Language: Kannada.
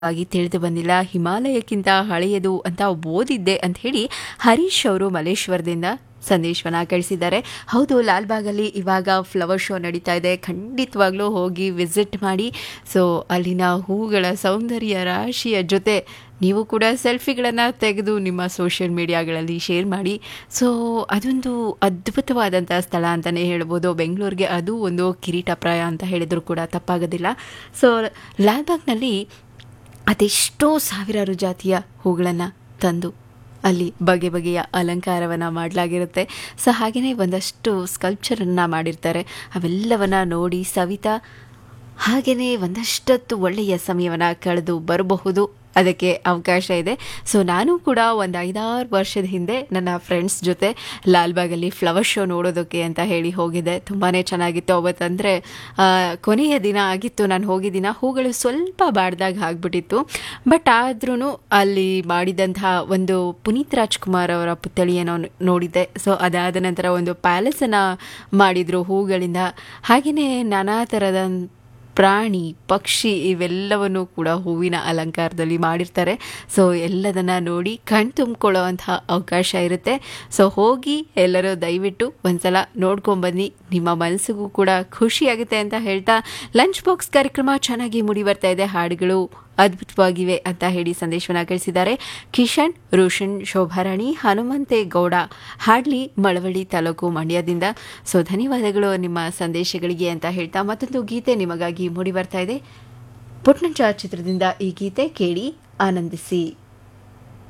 ಆಗಿ ತಿಳಿದು ಬಂದಿಲ್ಲ ಹಿಮಾಲಯಕ್ಕಿಂತ ಹಳೆಯದು ಅಂತ ಓದಿದ್ದೆ ಅಂತ ಹೇಳಿ ಹರೀಶ್ ಅವರು ಮಲೇಶ್ವರದಿಂದ ಸಂದೇಶವನ್ನ ಕಳಿಸಿದ್ದಾರೆ ಹೌದು ಲಾಲ್ಬಾಗಲ್ಲಿ ಇವಾಗ ಫ್ಲವರ್ ಶೋ ನಡೀತಾ ಇದೆ ಖಂಡಿತವಾಗ್ಲೂ ಹೋಗಿ ವಿಸಿಟ್ ಮಾಡಿ ಸೊ ಅಲ್ಲಿನ ಹೂಗಳ ಸೌಂದರ್ಯ ರಾಶಿಯ ಜೊತೆ ನೀವು ಕೂಡ ಸೆಲ್ಫಿಗಳನ್ನು ತೆಗೆದು ನಿಮ್ಮ ಸೋಷಿಯಲ್ ಮೀಡಿಯಾಗಳಲ್ಲಿ ಶೇರ್ ಮಾಡಿ ಸೊ ಅದೊಂದು ಅದ್ಭುತವಾದಂಥ ಸ್ಥಳ ಅಂತಲೇ ಹೇಳ್ಬೋದು ಬೆಂಗಳೂರಿಗೆ ಅದು ಒಂದು ಕಿರೀಟಪ್ರಾಯ ಅಂತ ಹೇಳಿದರೂ ಕೂಡ ತಪ್ಪಾಗೋದಿಲ್ಲ ಸೊ ಲಾಲ್ಬಾಗ್ನಲ್ಲಿ ಅದೆಷ್ಟೋ ಸಾವಿರಾರು ಜಾತಿಯ ಹೂಗಳನ್ನು ತಂದು ಅಲ್ಲಿ ಬಗೆ ಬಗೆಯ ಅಲಂಕಾರವನ್ನು ಮಾಡಲಾಗಿರುತ್ತೆ ಸೊ ಹಾಗೆಯೇ ಒಂದಷ್ಟು ಸ್ಕಲ್ಪ್ಚರನ್ನು ಮಾಡಿರ್ತಾರೆ ಅವೆಲ್ಲವನ್ನು ನೋಡಿ ಸವಿತಾ ಹಾಗೆಯೇ ಒಂದಷ್ಟೊತ್ತು ಒಳ್ಳೆಯ ಸಮಯವನ್ನು ಕಳೆದು ಬರಬಹುದು ಅದಕ್ಕೆ ಅವಕಾಶ ಇದೆ ಸೊ ನಾನು ಕೂಡ ಒಂದು ಐದಾರು ವರ್ಷದ ಹಿಂದೆ ನನ್ನ ಫ್ರೆಂಡ್ಸ್ ಜೊತೆ ಲಾಲ್ಬಾಗಲ್ಲಿ ಫ್ಲವರ್ ಶೋ ನೋಡೋದಕ್ಕೆ ಅಂತ ಹೇಳಿ ಹೋಗಿದ್ದೆ ತುಂಬಾ ಚೆನ್ನಾಗಿತ್ತು ಅವತ್ತಂದರೆ ಕೊನೆಯ ದಿನ ಆಗಿತ್ತು ನಾನು ಹೋಗಿದ್ದಿನ ಹೂಗಳು ಸ್ವಲ್ಪ ಬಾಡ್ದಾಗ ಆಗಿಬಿಟ್ಟಿತ್ತು ಬಟ್ ಆದ್ರೂ ಅಲ್ಲಿ ಮಾಡಿದಂತಹ ಒಂದು ಪುನೀತ್ ರಾಜ್ಕುಮಾರ್ ಅವರ ಪುತ್ಥಳಿಯನ್ನು ನೋಡಿದ್ದೆ ಸೊ ಅದಾದ ನಂತರ ಒಂದು ಪ್ಯಾಲೇಸನ್ನು ಮಾಡಿದರು ಹೂಗಳಿಂದ ಹಾಗೆಯೇ ನಾನಾ ಥರದ ಪ್ರಾಣಿ ಪಕ್ಷಿ ಇವೆಲ್ಲವನ್ನು ಕೂಡ ಹೂವಿನ ಅಲಂಕಾರದಲ್ಲಿ ಮಾಡಿರ್ತಾರೆ ಸೊ ಎಲ್ಲದನ್ನು ನೋಡಿ ಕಣ್ ತುಂಬಿಕೊಳ್ಳೋ ಅಂತಹ ಅವಕಾಶ ಇರುತ್ತೆ ಸೊ ಹೋಗಿ ಎಲ್ಲರೂ ದಯವಿಟ್ಟು ಒಂದ್ಸಲ ನೋಡ್ಕೊಂಬನ್ನಿ ನಿಮ್ಮ ಮನಸ್ಸಿಗೂ ಕೂಡ ಖುಷಿಯಾಗುತ್ತೆ ಅಂತ ಹೇಳ್ತಾ ಲಂಚ್ ಬಾಕ್ಸ್ ಕಾರ್ಯಕ್ರಮ ಚೆನ್ನಾಗಿ ಮುಡಿ ಬರ್ತಾ ಇದೆ ಹಾಡುಗಳು ಅದ್ಭುತವಾಗಿವೆ ಅಂತ ಹೇಳಿ ಸಂದೇಶವನ್ನು ಕಳಿಸಿದ್ದಾರೆ ಕಿಶನ್ ರೋಷನ್ ಶೋಭಾರಾಣಿ ಹನುಮಂತೇಗೌಡ ಹಾಡ್ಲಿ ಮಳವಳ್ಳಿ ತಾಲೂಕು ಮಂಡ್ಯದಿಂದ ಸೊ ಧನ್ಯವಾದಗಳು ನಿಮ್ಮ ಸಂದೇಶಗಳಿಗೆ ಅಂತ ಹೇಳ್ತಾ ಮತ್ತೊಂದು ಗೀತೆ ನಿಮಗಾಗಿ ಮೂಡಿ ಬರ್ತಾ ಇದೆ ಪುಟ್ನಂಚ ಚಿತ್ರದಿಂದ ಈ ಗೀತೆ ಕೇಳಿ ಆನಂದಿಸಿ